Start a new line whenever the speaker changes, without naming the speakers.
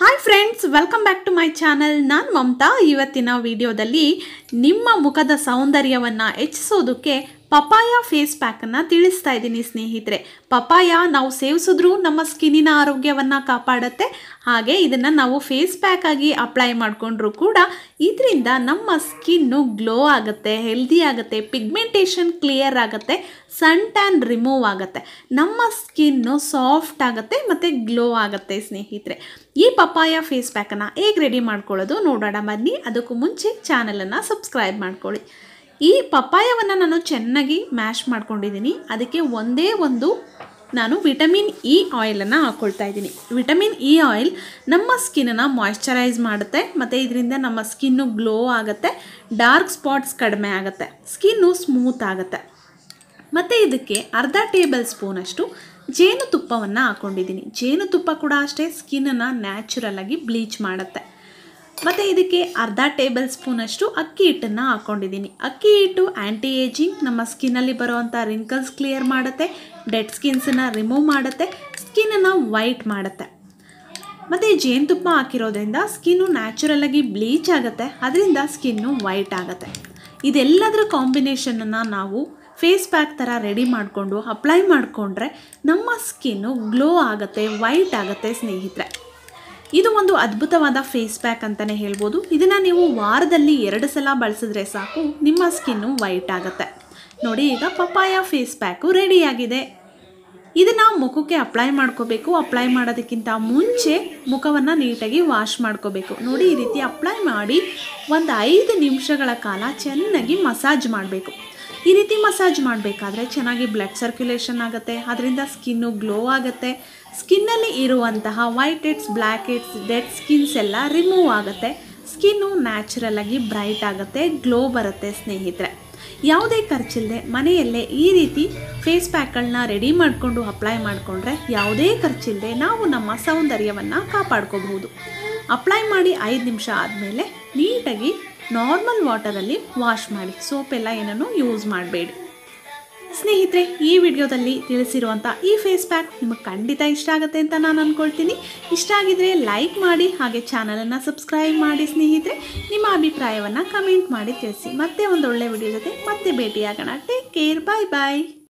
hi friends welcome back to my channel ನಾನು ಮಮತಾ ಇವತ್ತಿನ ವಿಡಿಯೋದಲ್ಲಿ ನಿಮ್ಮ ಮುಖದ ಸೌಂದರ್ಯವನ್ನು ಹೆಚ್ಚಿಸೋದಕ್ಕೆ ಪಪಾಯ ಫೇಸ್ ಪ್ಯಾಕನ್ನು ತಿಳಿಸ್ತಾ ಇದ್ದೀನಿ ಸ್ನೇಹಿತರೆ ಪಪಾಯ ನಾವು ಸೇವಿಸಿದ್ರೂ ನಮ್ಮ ಸ್ಕಿನ್ನಿನ ಆರೋಗ್ಯವನ್ನು ಕಾಪಾಡುತ್ತೆ ಹಾಗೆ ಇದನ್ನು ನಾವು ಫೇಸ್ ಪ್ಯಾಕ್ ಆಗಿ ಅಪ್ಲೈ ಮಾಡಿಕೊಂಡ್ರೂ ಕೂಡ ಇದರಿಂದ ನಮ್ಮ ಸ್ಕಿನ್ನು ಗ್ಲೋ ಆಗುತ್ತೆ ಹೆಲ್ದಿ ಆಗುತ್ತೆ ಪಿಗ್ಮೆಂಟೇಷನ್ ಕ್ಲಿಯರ್ ಆಗುತ್ತೆ ಸನ್ ಟ್ಯಾನ್ ರಿಮೂವ್ ಆಗುತ್ತೆ ನಮ್ಮ ಸ್ಕಿನ್ನು ಸಾಫ್ಟ್ ಆಗುತ್ತೆ ಮತ್ತು ಗ್ಲೋ ಆಗುತ್ತೆ ಸ್ನೇಹಿತರೆ ಈ ಪಪಾಯ ಫೇಸ್ ಪ್ಯಾಕನ್ನು ಹೇಗೆ ರೆಡಿ ಮಾಡ್ಕೊಳ್ಳೋದು ನೋಡೋಣ ಬನ್ನಿ ಅದಕ್ಕೂ ಮುಂಚೆ ಚಾನಲನ್ನು ಸಬ್ಸ್ಕ್ರೈಬ್ ಮಾಡ್ಕೊಳ್ಳಿ ಈ ಪಪ್ಪಾಯವನ್ನು ನಾನು ಚೆನ್ನಾಗಿ ಮ್ಯಾಶ್ ಮಾಡ್ಕೊಂಡಿದ್ದೀನಿ ಅದಕ್ಕೆ ಒಂದೇ ಒಂದು ನಾನು ವಿಟಮಿನ್ ಇ ಆಯಿಲನ್ನು ಹಾಕ್ಕೊಳ್ತಾ ಇದ್ದೀನಿ ವಿಟಮಿನ್ ಇ ಆಯಿಲ್ ನಮ್ಮ ಸ್ಕಿನ್ನನ್ನು ಮಾಯ್ಶ್ಚರೈಸ್ ಮಾಡುತ್ತೆ ಮತ್ತು ಇದರಿಂದ ನಮ್ಮ ಸ್ಕಿನ್ನು ಗ್ಲೋ ಆಗುತ್ತೆ ಡಾರ್ಕ್ ಸ್ಪಾಟ್ಸ್ ಕಡಿಮೆ ಆಗುತ್ತೆ ಸ್ಕಿನ್ನು ಸ್ಮೂತ್ ಆಗುತ್ತೆ ಮತ್ತು ಇದಕ್ಕೆ ಅರ್ಧ ಟೇಬಲ್ ಸ್ಪೂನಷ್ಟು ಜೇನುತುಪ್ಪವನ್ನು ಹಾಕ್ಕೊಂಡಿದ್ದೀನಿ ಜೇನುತುಪ್ಪ ಕೂಡ ಅಷ್ಟೇ ಸ್ಕಿನ್ನನ್ನು ನ್ಯಾಚುರಲಾಗಿ ಬ್ಲೀಚ್ ಮಾಡುತ್ತೆ ಮತ್ತು ಇದಕ್ಕೆ ಅರ್ಧ ಟೇಬಲ್ ಸ್ಪೂನಷ್ಟು ಅಕ್ಕಿ ಹಿಟ್ಟನ್ನು ಹಾಕ್ಕೊಂಡಿದ್ದೀನಿ ಅಕ್ಕಿ ಹಿಟ್ಟು ಆ್ಯಂಟಿ ಏಜಿಂಗ್ ನಮ್ಮ ಸ್ಕಿನ್ನಲ್ಲಿ ಬರುವಂಥ ರಿಂಕಲ್ಸ್ ಕ್ಲಿಯರ್ ಮಾಡುತ್ತೆ ಡೆಡ್ ಸ್ಕಿನ್ಸನ್ನು ರಿಮೂವ್ ಮಾಡುತ್ತೆ ಸ್ಕಿನ್ನನ್ನು ವೈಟ್ ಮಾಡುತ್ತೆ ಮತ್ತು ಜೇನುತುಪ್ಪ ಹಾಕಿರೋದ್ರಿಂದ ಸ್ಕಿನ್ನು ನ್ಯಾಚುರಲಾಗಿ ಬ್ಲೀಚ್ ಆಗುತ್ತೆ ಅದರಿಂದ ಸ್ಕಿನ್ನು ವೈಟ್ ಆಗುತ್ತೆ ಇದೆಲ್ಲದರ ಕಾಂಬಿನೇಷನನ್ನು ನಾವು ಫೇಸ್ ಪ್ಯಾಕ್ ಥರ ರೆಡಿ ಮಾಡಿಕೊಂಡು ಅಪ್ಲೈ ಮಾಡಿಕೊಂಡ್ರೆ ನಮ್ಮ ಸ್ಕಿನ್ನು ಗ್ಲೋ ಆಗುತ್ತೆ ವೈಟ್ ಆಗುತ್ತೆ ಸ್ನೇಹಿತರೆ ಇದು ಒಂದು ಅದ್ಭುತವಾದ ಫೇಸ್ ಪ್ಯಾಕ್ ಅಂತಲೇ ಹೇಳ್ಬೋದು ಇದನ್ನು ನೀವು ವಾರದಲ್ಲಿ ಎರಡು ಸಲ ಬಳಸಿದ್ರೆ ಸಾಕು ನಿಮ್ಮ ಸ್ಕಿನ್ನು ವೈಟ್ ಆಗುತ್ತೆ ನೋಡಿ ಈಗ ಪಪ್ಪಾಯ ಫೇಸ್ ಪ್ಯಾಕು ರೆಡಿಯಾಗಿದೆ ಇದನ್ನು ಮುಖಕ್ಕೆ ಅಪ್ಲೈ ಮಾಡ್ಕೋಬೇಕು ಅಪ್ಲೈ ಮಾಡೋದಕ್ಕಿಂತ ಮುಂಚೆ ಮುಖವನ್ನು ನೀಟಾಗಿ ವಾಶ್ ಮಾಡ್ಕೋಬೇಕು ನೋಡಿ ಈ ರೀತಿ ಅಪ್ಲೈ ಮಾಡಿ ಒಂದು ಐದು ನಿಮಿಷಗಳ ಕಾಲ ಚೆನ್ನಾಗಿ ಮಸಾಜ್ ಮಾಡಬೇಕು ಈ ರೀತಿ ಮಸಾಜ್ ಮಾಡಬೇಕಾದ್ರೆ ಚೆನ್ನಾಗಿ ಬ್ಲಡ್ ಸರ್ಕ್ಯುಲೇಷನ್ ಆಗುತ್ತೆ ಅದರಿಂದ ಸ್ಕಿನ್ನು ಗ್ಲೋ ಆಗುತ್ತೆ ಸ್ಕಿನ್ನಲ್ಲಿ ಇರುವಂತಹ whiteheads blackheads dead skins ಎಲ್ಲ ರಿಮೂವ್ ಆಗುತ್ತೆ ಸ್ಕಿನ್ನು ನ್ಯಾಚುರಲಾಗಿ ಬ್ರೈಟ್ ಆಗುತ್ತೆ ಗ್ಲೋ ಬರುತ್ತೆ ಸ್ನೇಹಿತರೆ ಯಾವುದೇ ಖರ್ಚಿಲ್ಲದೆ ಮನೆಯಲ್ಲೇ ಈ ರೀತಿ ಫೇಸ್ ಪ್ಯಾಕ್ಗಳನ್ನ ರೆಡಿ ಮಾಡಿಕೊಂಡು ಅಪ್ಲೈ ಮಾಡಿಕೊಂಡ್ರೆ ಯಾವುದೇ ಖರ್ಚಿಲ್ಲದೆ ನಾವು ನಮ್ಮ ಸೌಂದರ್ಯವನ್ನು ಕಾಪಾಡ್ಕೋಬಹುದು ಅಪ್ಲೈ ಮಾಡಿ ಐದು ನಿಮಿಷ ಆದಮೇಲೆ ನೀಟಾಗಿ ನಾರ್ಮಲ್ ವಾಟರಲ್ಲಿ ವಾಶ್ ಮಾಡಿ ಸೋಪೆಲ್ಲ ಏನನ್ನು ಯೂಸ್ ಮಾಡಬೇಡಿ ಸ್ನೇಹಿತರೆ ಈ ವಿಡಿಯೋದಲ್ಲಿ ತಿಳಿಸಿರುವಂಥ ಈ ಫೇಸ್ ಪ್ಯಾಕ್ ನಿಮಗೆ ಖಂಡಿತ ಇಷ್ಟ ಆಗುತ್ತೆ ಅಂತ ನಾನು ಅಂದ್ಕೊಳ್ತೀನಿ ಇಷ್ಟ ಆಗಿದ್ರೆ ಲೈಕ್ ಮಾಡಿ ಹಾಗೆ ಚಾನಲನ್ನು ಸಬ್ಸ್ಕ್ರೈಬ್ ಮಾಡಿ ಸ್ನೇಹಿತರೆ ನಿಮ್ಮ ಅಭಿಪ್ರಾಯವನ್ನು ಕಮೆಂಟ್ ಮಾಡಿ ತಿಳಿಸಿ ಮತ್ತೆ ಒಂದು ಒಳ್ಳೆ ವಿಡಿಯೋ ಜೊತೆ ಮತ್ತೆ ಭೇಟಿಯಾಗೋಣ ಟೇಕ್ ಕೇರ್ ಬಾಯ್ ಬಾಯ್